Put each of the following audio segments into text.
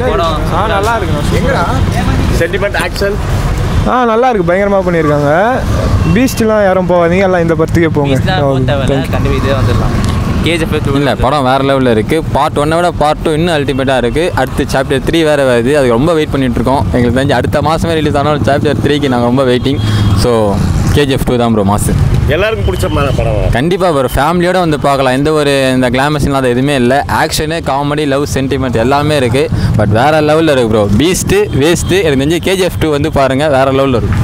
படம் ஆ நல்லா இருக்குண்ணா சென்டிமெண்ட் ஆக்ஷன் ஆ நல்லா இருக்கு பயங்கரமாக பண்ணியிருக்காங்க பீஸ்ட்லாம் யாரும் போகாதீங்க எல்லாம் இந்த படத்துக்கே போங்க கண்டிப்பாக இதே வந்துடலாம் கேஜிஎஃப் இல்லை படம் வேறு லெவலில் இருக்குது பார்ட் ஒன்னை விட பார்ட் டூ இன்னும் அல்டிமேட்டாக இருக்குது அடுத்து சாப்டர் த்ரீ வேறு வருது அதுக்கு ரொம்ப வெயிட் பண்ணிட்டு இருக்கோம் எங்களுக்கு தெரிஞ்சு அடுத்த மாதமே ரிலீஸ் ஆனாலும் சாப்டர் த்ரீக்கு நாங்கள் ரொம்ப வெயிட்டிங் ஸோ கேஜிஎஃப் டூ தான் ப்ரோ மாசு எல்லாருக்கும் பிடிச்ச மாதிரி படம் கண்டிப்பாக ஒரு ஃபேமிலியோட வந்து பார்க்கலாம் எந்த ஒரு இந்த கிளாமஸ் இல்லாத எதுவுமே இல்லை ஆக்ஷனு காமெடி லவ் சென்டிமெண்ட் எல்லாமே இருக்குது பட் வேறு லெவலில் இருக்குது ப்ரோ பீஸ்ட்டு வேஸ்ட்டு எனக்கு தெரிஞ்சு கேஜிஎஃப் டூ வந்து பாருங்கள் வேறு லெவலில் இருக்கும்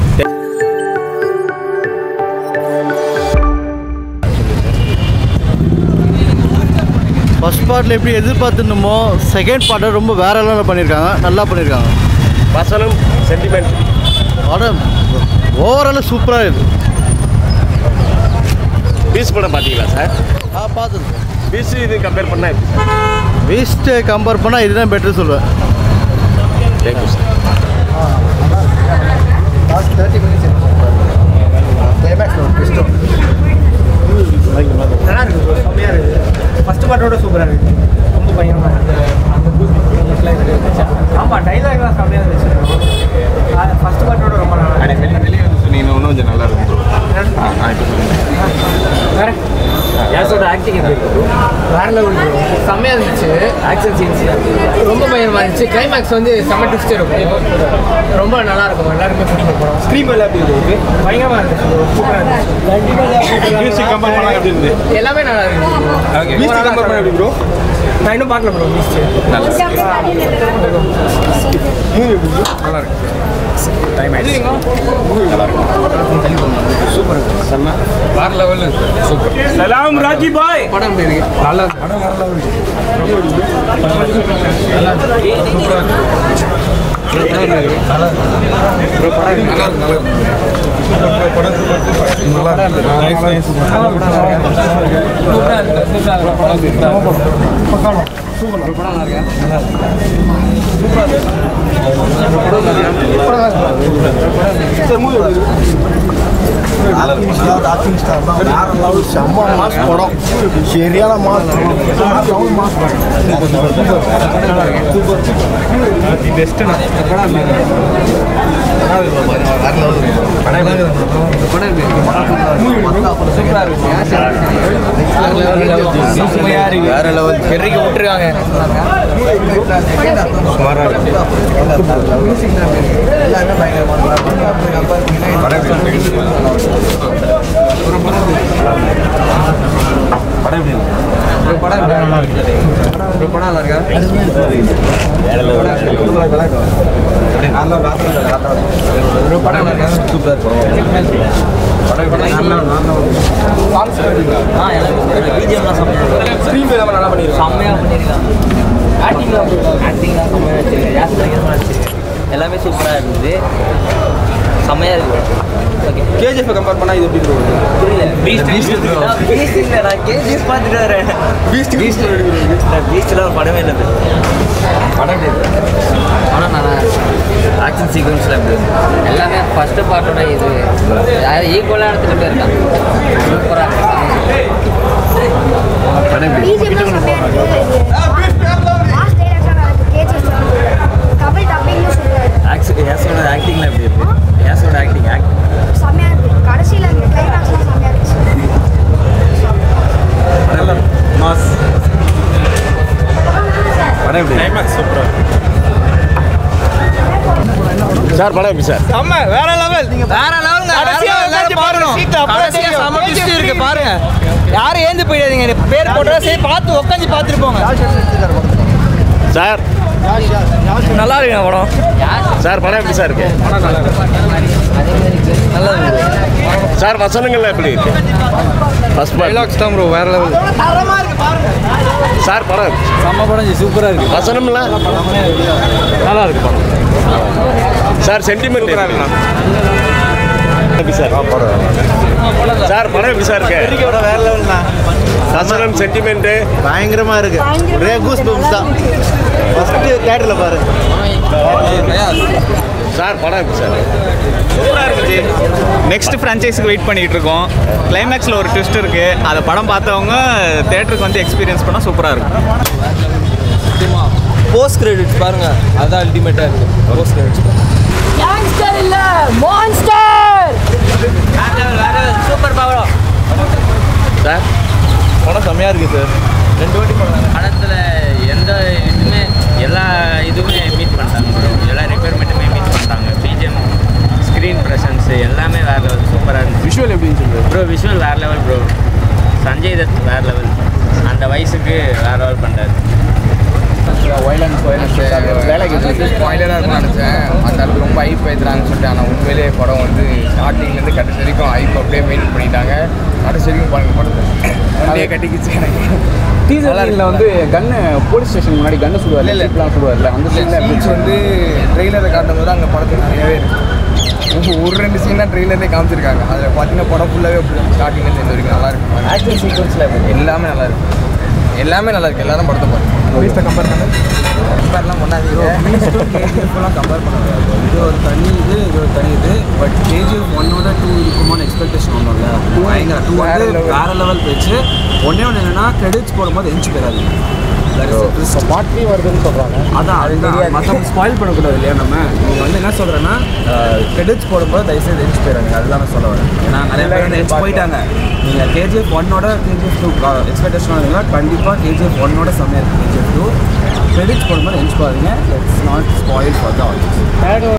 ஃபர்ஸ்ட் பார்ட்டில் எப்படி எதிர்பார்த்துருந்தோமோ செகண்ட் பார்ட்டை ரொம்ப வேற லெவலில் பண்ணியிருக்காங்க நல்லா பண்ணியிருக்காங்க வசனம் சென்டிமெண்ட் படம் ஓவராலாக சூப்பராக இருக்குது பீஸ் படம் பார்த்தீங்களா சார் ஆ பார்த்துது பீஸ் இது கம்பேர் பண்ணா எப்படி சார் வேஸ்ட்டு கம்பேர் பண்ணால் இதுதான் பெட்ரு சொல்லுவேன் thank you sir last thirty minutes climax நல்லா இருக்கு bro. செம்மையா இருக்கு ஃபர்ஸ்ட் பார்ட்டோட சூப்பராக இருக்கு ரொம்ப பயங்கரமாக இருக்கு அந்த பூஸ்ட் ஆமாம் டைலாக்லாம் செம்மையாக இருந்துச்சு ஃபர்ஸ்ட் பார்ட்டோட ரொம்ப நல்லா இருக்கு வெளியே வந்து சொன்னீங்கன்னா இன்னும் கொஞ்சம் நல்லா இருக்கும் ப்ரோ ஆ இப்போ வேற யாஸோட ஆக்டிங் எப்படி இருக்கு வேற லெவல் ப்ரோ செம்மையாக இருந்துச்சு ஆக்ஷன் சீன்ஸ் ரொம்ப பயங்கரமாக இருந்துச்சு கிளைமேக்ஸ் வந்து செம்ம ட்விஸ்ட் இருக்கும் ரொம்ப நல்லா இருக்கும் எல்லாருமே பிடிக்கும் படம் ஸ்க்ரீன் எல்லாம் எப்படி இருக்கு பயங்கரமாக இருந்துச்சு சூப்பராக இருந்துச்சு மியூசிக் கம்பேர் பண்ணால் எப்படி இருந்து எல்லாமே நல்லா இருந்துச்சு மியூசிக் கம்பேர் பண்ணால் எப்படி ப்ரோ நான் இன்னும் பார்க்கல ப்ரோ மிஸ்ட் வேறு லெவலில் சூப்பர் சலாம் ராஜி பாய் படம் எப்படி இருக்கு நல்லா செம்ம மாஸ் படம் சரியான மாஸ் மாஸ் வேற லெவல் பெருக்கி விட்டுருக்காங்க படம் நல்லா இருக்கு படம் நல்லா இருக்கா படம் நல்லா இருக்கா சூப்பர் ஆ எல்லாமே பிஜிஎம்லாம் செம்மையாக ஸ்க்ரீன் எல்லாமே நல்லா பண்ணியிருக்காங்க செம்மையாக பண்ணியிருக்காங்க ஆக்டிங்லாம் ஆக்டிங்லாம் செம்மையாக வச்சிருக்கு யாஸ் பயங்கரமாக வச்சிருக்கு எல்லாமே சூப்பராக இருந்தது செம்மையாக இருக்கு ஓகே கேஜிஎஃப் கம்பேர் பண்ணால் இது எப்படி ப்ரோ புரியல பீஸ்ட் பீஸ்ட் இல்லை நான் கேஜிஎஸ் பார்த்துட்டு வரேன் பீஸ்ட் பீஸ்ட் பீஸ்ட்லாம் ஒரு படமே இல்லை படம் படம் நல்லா ஆக்ஷன் சீக்வன்ஸில் எப்படி எல்லாமே ஃபஸ்ட்டு பார்ட்டோட இது ஈக்குவலாக எடுத்துகிட்டு போயிருக்காங்க சூப்பராக பிஜிஎம்லாம் செம்மையா இருக்கு லாஸ்ட் டைலாக்லாம் நல்லா இருக்கு கேஜிஎஃப் கபில் டப்பிங்கும் சூப்பராக இருக்கு ஆக்ஷன் யாஸோட ஆக்டிங்லாம் எப்படி இருக்கு யாஸோட ஆக்டிங் ஆக்ட் செம்மையா இருக்கு கடைசியில் அந்த கிளைமேக்ஸ்லாம் செம்மையா இருக்கு மாஸ் படம் எப்படி கிளைமேக்ஸ் சூப்பராக சார் படம் எப்படி சார் செம்ம வேற லெவல் வேற லெவலுங்க கடைசியா எல்லாரும் பார்க்கணும். கடைசியா செம twist இருக்கு பாருங்க யாரும் ஏந்து போயிடாதீங்க பேர் போட்டா சரி பார்த்து உட்காந்து பார்த்துட்டு போங்க சார் நல்லா இருக்குங்க படம் சார் படம் எப்படி சார் இருக்கு நல்லா இருக்கு சார் வசனங்கள்லாம் எப்படி இருக்கு ஃபர்ஸ்ட் பார்ட் தான் ப்ரோ வேற லெவல் சார் படம் செம்ம படம் சூப்பராக இருக்குது வசனம்லாம் நல்லா இருக்கு படம் சார் சென்டிமெண்ட் எப்படி சார் சார் படம் எப்படி சார் இருக்கு படம் வேற லெவல்ண்ணா வசனம் சென்டிமெண்ட்டு பயங்கரமா இருக்கு ஒரே கூஸ் பம்ப்ஸ் தான் ஃபர்ஸ்ட் தேட்டரில் பாரு சார் படம் எப்படி சார் சூப்பராக இருக்குது நெக்ஸ்ட் ஃப்ரான்ச்சைஸுக்கு வெயிட் பண்ணிகிட்டு இருக்கோம் கிளைமேக்ஸில் ஒரு ட்விஸ்ட் இருக்குது அதை படம் பார்த்தவங்க தேட்டருக்கு வந்து எக்ஸ்பீரியன்ஸ் பண்ணால் சூப்பராக இருக்கும் போஸ்ட் கிரெடிட்ஸ் பாருங்க அதான் அல்டிமேட்டாக இருக்குது போஸ்ட் கிரெடிட்ஸ் கேங்ஸ்டர் இல்ல மான்ஸ்டர் சூப்பர் பவரம் சார் படம் செம்மையாக இருக்குது சார் ரெண்டு வாட்டி படம் படத்தில் எந்த இதுவுமே எல்லா இதுவுமே மீட் பண்ணிட்டாங்க ப்ரோ எல்லா ரெக்குயர்மெண்ட்டுமே மீட் பண்ணிட்டாங்க பிஜிஎம் ஸ்க்ரீன் ப்ரெசன்ஸ் எல்லாமே வேறு லெவல் சூப்பராக இருந்துச்சு விஷுவல் எப்படி இருந்துச்சு ப்ரோ விஷுவல் வேறு லெவல் ப்ரோ சஞ்சய் தத் வேறு லெவல் அந்த வயசுக்கு வேறு லெவல் பண்ணுறாரு வேலைக்கு ஸ்பாயிலராக இருக்கும்னு நினச்சேன் அந்த அளவுக்கு ரொம்ப ஹைப் ஏற்றுறாங்கன்னு சொல்லிட்டு ஆனால் உண்மையிலேயே படம் வந்து ஸ்டார்டிங்லேருந்து கடைசி வரைக்கும் ஹைப் அப்படியே மெயின்டைன் பண்ணிட்டாங்க கடைசி வரைக்கும் பாருங்க படத்தை அப்படியே கட்டிக்கிச்சு எனக்கு டீசர்ல வந்து கன்னு போலீஸ் ஸ்டேஷன் முன்னாடி கன்னு சுடுவார் இல்ல, இல்ல. இல்ல சுடுவார்ல அந்த சீன்ல சீன்ஸ் வந்து ட்ரெய்லரை காட்டும் போது அங்கே படத்துக்கு நிறையவே இருக்கு ஒரு ரெண்டு சீன் தான் ட்ரெய்லர்லேயே காமிச்சிருக்காங்க அதில் பார்த்தீங்கன்னா படம் ஃபுல்லாகவே ஸ்டார்டிங்லேருந்து இந்த வரைக்கும் நல்லா இருக்கு ஆக்ஷன் சீக்வன்ஸ்ல எல்லாமே நல்லா இருக்கு எல்லாமே நல்லா இருக்கு எல்லாரும் படத்தை பாருங்க பீஸ்ட்டை கம்பேர் பண்ணு கம்பேர்லாம் பண்ணாதீங்க கேஜிஎஃப்லாம் கம்பேர் பண்ண முடியாது இது ஒரு தனி இது இது ஒரு தனி இது பட் கேஜிஎஃப் ஒன்னோட டூ இருக்குமோன்னு எக்ஸ்பெக்டேஷன் ஒன்றும் டூ பயங்கர டூ வந்து வேற level. வேற லெவல் போயிடுச்சு ஒன்னே ஒன்று என்னன்னா கிரெடிட்ஸ் போடும்போது எஞ்சி போயிடாது பார்ட் த்ரீ வருதுன்னு சொல்கிறாங்க அதான் அதுதான் மற்றவங்க ஸ்பாயில் பண்ணக்கூடாது இல்லையா நம்ம நீங்கள் வந்து என்ன சொல்கிறேன்னா கிரெடிட்ஸ் போடும்போது தயவுசெய்து எஞ்சி போயிடாங்க அதுதான் நான் சொல்ல வரேன் ஏன்னா நிறைய பேர் வந்து எஞ்சி போயிட்டாங்க நீங்கள் கேஜிஎஃப் ஒன்னோட கேஜிஎஃப் டூ எக்ஸ்பெக்டேஷன் இருந்தால் கண்டிப்பாக கேஜிஎஃப் ஒன்னோட செம்மையாக இருக்குது கேஜிஎஃப் டூ கிரெடிட்ஸ் போடும்போது எஞ்சி போகாதீங்க it's not spoil for the audience